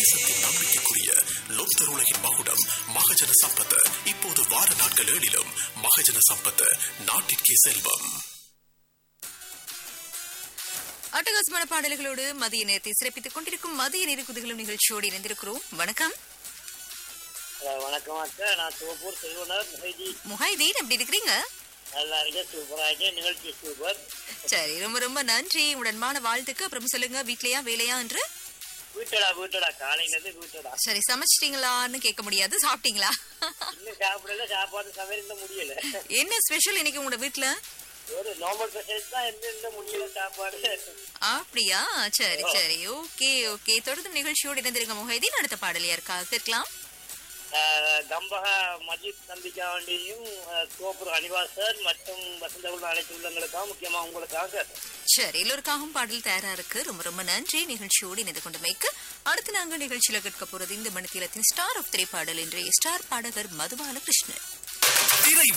தேசத்தின் நம்பிக்கைக்குரிய லோக்தர் உலகின் மகுடம் மகஜன சம்பத் இப்போது வார நாட்கள் ஏழிலும் மகஜன சம்பத் நாட்டிற்கே செல்வம் அட்டகாசமான பாடல்களோடு மதிய நேரத்தை சிறப்பித்துக் கொண்டிருக்கும் மதிய நேர குதிகளும் நிகழ்ச்சியோடு இணைந்திருக்கிறோம் வணக்கம் அஹ் வணக்கம் அக்கா நான் சிவப்பூர் செல்வனர் முகைதி முஹைதீன் எப்படி இருக்கிறீங்க நல்லா இருக்கேன் சூப்பரா இருக்கேன் நிகழ்ச்சி சூப்பர் சரி ரொம்ப ரொம்ப நன்றி உடன்மான வாழ்த்துக்கு அப்புறம் சொல்லுங்க வீட்லயா வேலையா என்று வீட்டடா வீட்டடா காலையில இருந்து வீட்டடா சரி சமைச்சிட்டீங்களான்னு கேட்க முடியாது சாப்பிட்டீங்களா இன்னும் சாப்பிடல சாப்பாடு சமையல் இன்னும் முடியல என்ன ஸ்பெஷல் இன்னைக்கு உங்களோட வீட்ல ஒரு நார்மல் ஸ்பெஷல் தான் எந்த எந்த முடியல சாப்பாடு அப்படியா சரி சரி ஓகே ஓகே தொடர்ந்து நிகழ்ச்சியோடு இணைந்திருங்க முஹைதீன் அடுத்த பாடல் யாருக்கா கேட்கலாம் அஹ் கம்பக மஜித் நம்பிக்கா வண்டியும் சோப்பூர் அனிவாசர் மற்றும் வசந்த உள்ள அனைத்து உள்ளங்களுக்காக முக்கியமா உங்களுக்காக சரி எல்லோருக்காகவும் பாடல் தயாரா இருக்கு ரொம்ப ரொம்ப நன்றி நிகழ்ச்சியோடு இணைந்து கொண்டமைக்கு அடுத்து நாங்கள் நிகழ்ச்சியில கேட்க போறது இந்த மணித்தீரத்தின் ஸ்டார் ஆஃப் திரைப்பாடல் இன்றைய ஸ்டார் பாடகர் மதுபால கிருஷ்ணன் திரை